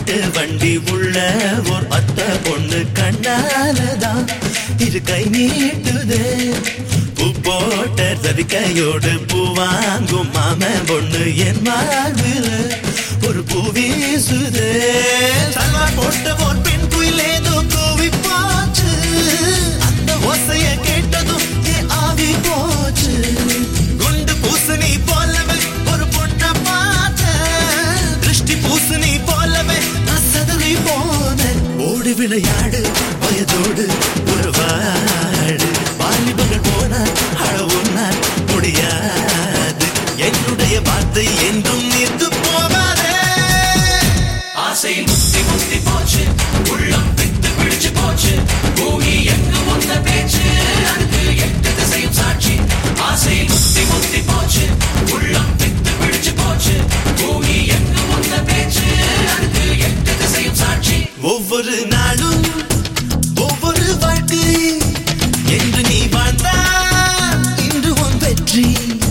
மாட்டு வண்டி உள்ள ஒரு அத்த பொண்ணு கண்ணாலதான் இரு கை நீட்டுதே பூ போட்ட ரவிக்கையோடு பூ வாங்கும் மாம பொண்ணு என் வாழ்வில் ஒரு பூ வீசுதே சல்வா போட்ட ஒரு பெண் குயில் ஏதோ கூவி போச்சு அந்த ஓசைய கேட்டதும் என் ஆவி போச்சு குண்டு பூசணி போலவே ஒரு பொண்ண பார்த்த திருஷ்டி பூசணி போலவே நான் சதறி போனேன் ஓடி விளையாடு வயதோடு ஒரு வாடு வாலிபர்கள் போனால் அழவுனால் முடியாது என்னுடைய வார்த்தை என்றும் நின்று போவாதே ஆசையில் முத்தி முத்தி போச்சு உள்ளம் வித்து பிடிச்சு போச்சு பூமி எங்கு வந்த பேச்சு அதுக்கு எட்டு திசையும் சாட்சி ஆசையில் முத்தி முத்தி போச்சு உள்ளம் வித்து பிடிச்சு போச்சு பூமி எங்கு வந்த பேச்சு அதுக்கு எட்டு திசையும் சாட்சி ஒவ்வொரு நாளும் ஒவ்வொரு வாழ்க்கை என்று நீ வாழ்ந்தால் இன்று உன் வெற்றி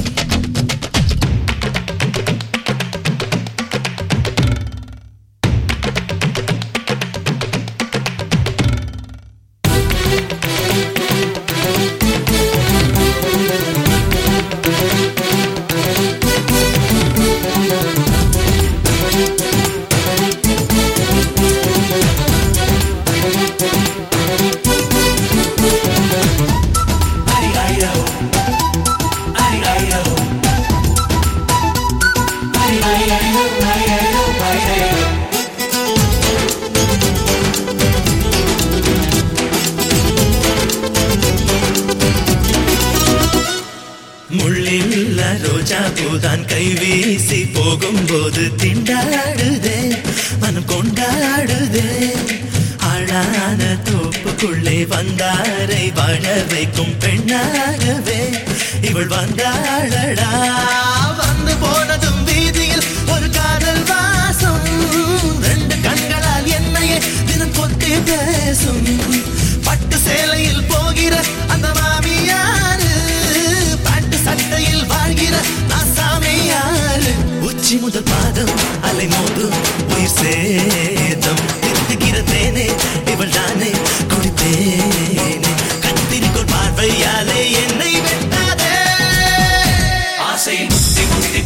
Ay, ay, oh. Ay, ay, oh. Ay, ay, ay, oh, ay, ay, oh, ay, ay, oh. முள்ளில்ல ரோஜா பூதான் கை வீசி போகும்போது திண்டாடுதே மனம் கொண்டாடுதே அழான தோப்புக்குள்ளே வந்தாரை வாழ வைக்கும் பெண்ணாகவே இவள் வந்தாளடா வந்து போனதும் வீதியில் ஒரு காதல் வாசம் ரெண்டு கண்களால் என்னையே தினம் கொத்தி பேசும் பட்டு சேலையில் போகிற அந்த மாமியாரு பாட்டு சட்டையில் வாழ்கிற நான் சாமியாரு உச்சி முதல் பாதம் அலை மோதும் உயிர் சேதம் திட்டுகிற தேனே இவள் தானே குடித்தேனே கத்திரிக்கோள் பார்வையாலே என்னை வெட்டாதே ஆசையில் முத்தி முத்தி